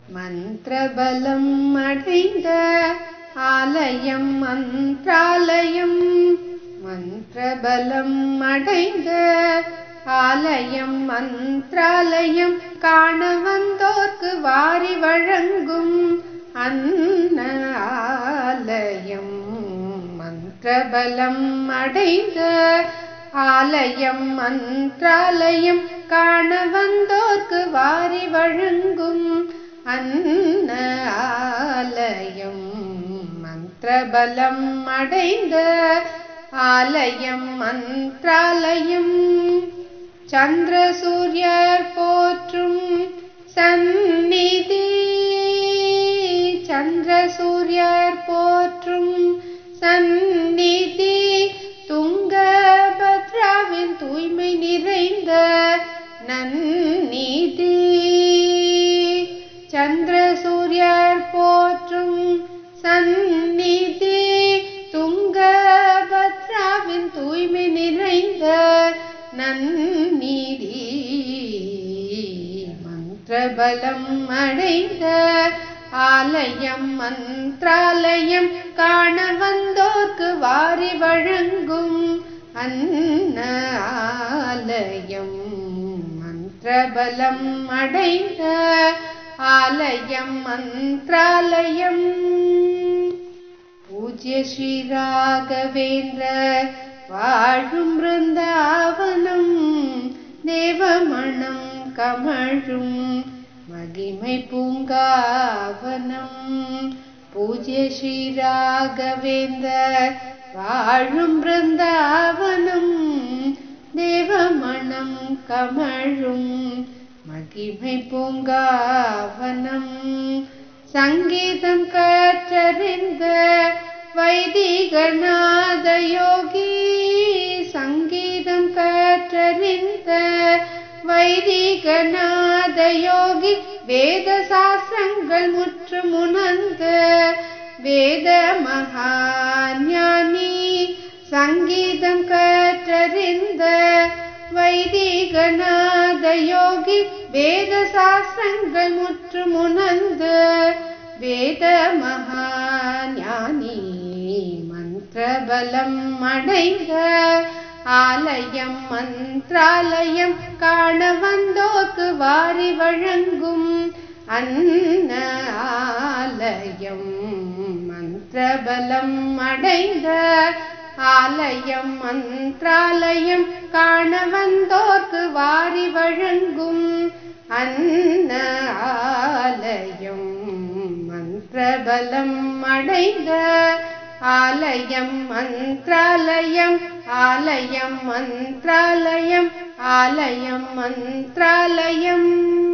மந்திரபலம் அடைந்த ஆலயம் மந்திராலயம் மந்திரபலம் அடைந்த ஆலயம் மந்திராலயம் காண வந்தோர்க்கு வாரி வழங்கும் அன்ன ஆலயம் மந்திரபலம் அடைந்த ஆலயம் மந்திராலயம் காண வந்தோர்க்கு வாரி வழங்கும் அன்ன ஆலயம் மந்திரபலம் அடைந்த ஆலயம் மந்திராலயம் சந்திர சூரியர் போற்றும் சந்நிதி சந்திர சூரியர் போற்றும் சந்நிதி துங்கபத்ராவின் தூய்மை நிறைந்த நன்னிதி சந்திர சூரியர் போற்றும் சந்நிதி துங்கபத்ராவின் தூய்மை நிறைந்த நன்னிதி மந்திரபலம் அடைந்த ஆலயம் மந்திராலயம் காண வந்தோர்க்கு வாரி வழங்கும் அன்ன ஆலயம் மந்திரபலம் அடைந்த ஆலயம் மந்திராலயம் பூஜ்ய ஸ்ரீ ராகவேந்திர வாழும் பிருந்தாவனம் தேவமணம் கமழும் மகிமை பூங்காவனம் பூஜ்ய ஸ்ரீ ராகவேந்திர வாழும் பிருந்தாவனம் தேவமணம் கமழும் மகிமை பூங்காவனம் சங்கீதம் கற்றறிந்த வைதிகநாத யோகி சங்கீதம் கற்றறிந்த வைதிகநாத யோகி வேத சாஸ்திரங்கள் முற்றும் உணர்ந்த வேத மகாஞானி சங்கீதம் கற்றறிந்த வைதிகநாத யோகி வேத சாஸ்திரங்கள் முற்றும் உணர்ந்து வேத மகாஞானி மந்திரபலம் அடைந்த ஆலயம் மந்திராலயம் காண வந்தோர்க்கு வாரி வழங்கும் அன்ன ஆலயம் மந்திரபலம் அடைந்த ஆலயம் மந்திராலயம் காண வந்தோர்க்கு வாரி வழங்கும் அன்ன ஆலயம் மந்திரபலம் அடைந்த ஆலயம் மந்திராலயம் ஆலயம் மந்திராலயம் ஆலயம் மந்திராலயம்